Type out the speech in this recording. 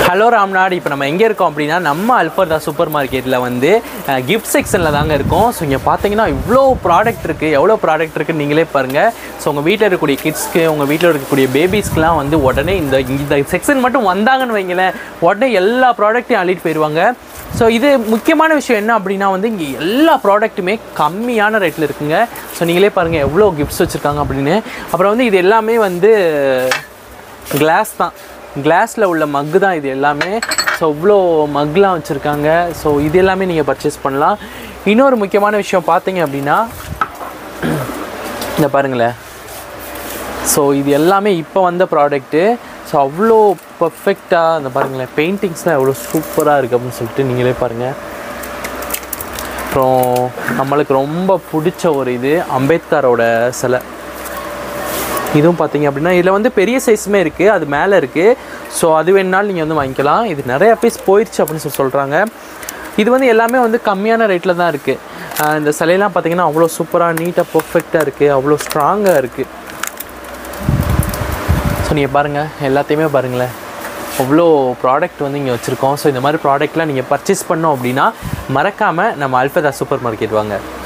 hello Ramnad இப்போ நம்ம எங்கே இருக்கோம் அப்படின்னா நம்ம அல்பர்தா சூப்பர் மார்க்கெட்டில் வந்து கிஃப்ட் செக்ஷனில் தாங்க இருக்கோம் ஸோ இங்கே பார்த்தீங்கன்னா இவ்வளோ ப்ராடக்ட் இருக்குது எவ்வளோ ப்ராடக்ட் இருக்குன்னு நீங்களே பாருங்கள் ஸோ உங்கள் வீட்டில் இருக்கக்கூடிய கிட்ஸ்க்கு உங்கள் வீட்டில் இருக்கக்கூடிய பேபிஸ்க்குலாம் வந்து உடனே இந்த இந்த செக்ஷன் மட்டும் வந்தாங்கன்னு வைங்களேன் உடனே எல்லா ப்ராடக்ட்டையும் அள்ளிட்டு போயிடுவாங்க ஸோ இது முக்கியமான விஷயம் என்ன அப்படின்னா வந்து இங்கே எல்லா ப்ராடக்ட்டுமே கம்மியான ரேட்டில் இருக்குங்க ஸோ நீங்களே பாருங்கள் எவ்வளோ கிஃப்ட்ஸ் வச்சுருக்காங்க அப்படின்னு அப்புறம் வந்து இது எல்லாமே வந்து கிளாஸ் தான் கிளாஸில் உள்ள மக்கு தான் இது எல்லாமே ஸோ இவ்வளோ மக்லாம் வச்சுருக்காங்க ஸோ இது எல்லாமே நீங்கள் பர்ச்சேஸ் பண்ணலாம் இன்னொரு முக்கியமான விஷயம் பார்த்தீங்க அப்படின்னா இந்த பாருங்களேன் ஸோ இது எல்லாமே இப்போ வந்த ப்ராடக்ட்டு ஸோ அவ்வளோ பர்ஃபெக்டாக இந்த பாருங்களேன் பெயிண்டிங்ஸ்லாம் எவ்வளோ சூப்பராக இருக்குது அப்படின்னு சொல்லிட்டு நீங்களே பாருங்கள் அப்புறம் நம்மளுக்கு ரொம்ப பிடிச்ச ஒரு இது அம்பேத்கரோட சிலை இதுவும் பார்த்தீங்க அப்படின்னா இதில் வந்து பெரிய சைஸுமே இருக்குது அது மேலே இருக்குது ஸோ அது வேணுனாலும் நீங்கள் வந்து வாங்கிக்கலாம் இது நிறையா பீஸ் போயிடுச்சு அப்படின்னு சொல்லி சொல்கிறாங்க இது வந்து எல்லாமே வந்து கம்மியான ரேட்டில் தான் இருக்குது இந்த சிலையெல்லாம் பார்த்தீங்கன்னா அவ்வளோ சூப்பராக நீட்டாக பர்ஃபெக்டாக இருக்குது அவ்வளோ ஸ்ட்ராங்காக இருக்குது ஸோ நீங்கள் பாருங்கள் எல்லாத்தையுமே பாருங்களேன் அவ்வளோ ப்ராடக்ட் வந்து இங்கே வச்சுருக்கோம் ஸோ இந்த மாதிரி ப்ராடக்ட்லாம் நீங்கள் பர்ச்சேஸ் பண்ணோம் அப்படின்னா மறக்காமல் நம்ம அல்ஃபதா சூப்பர் மார்க்கெட் வாங்க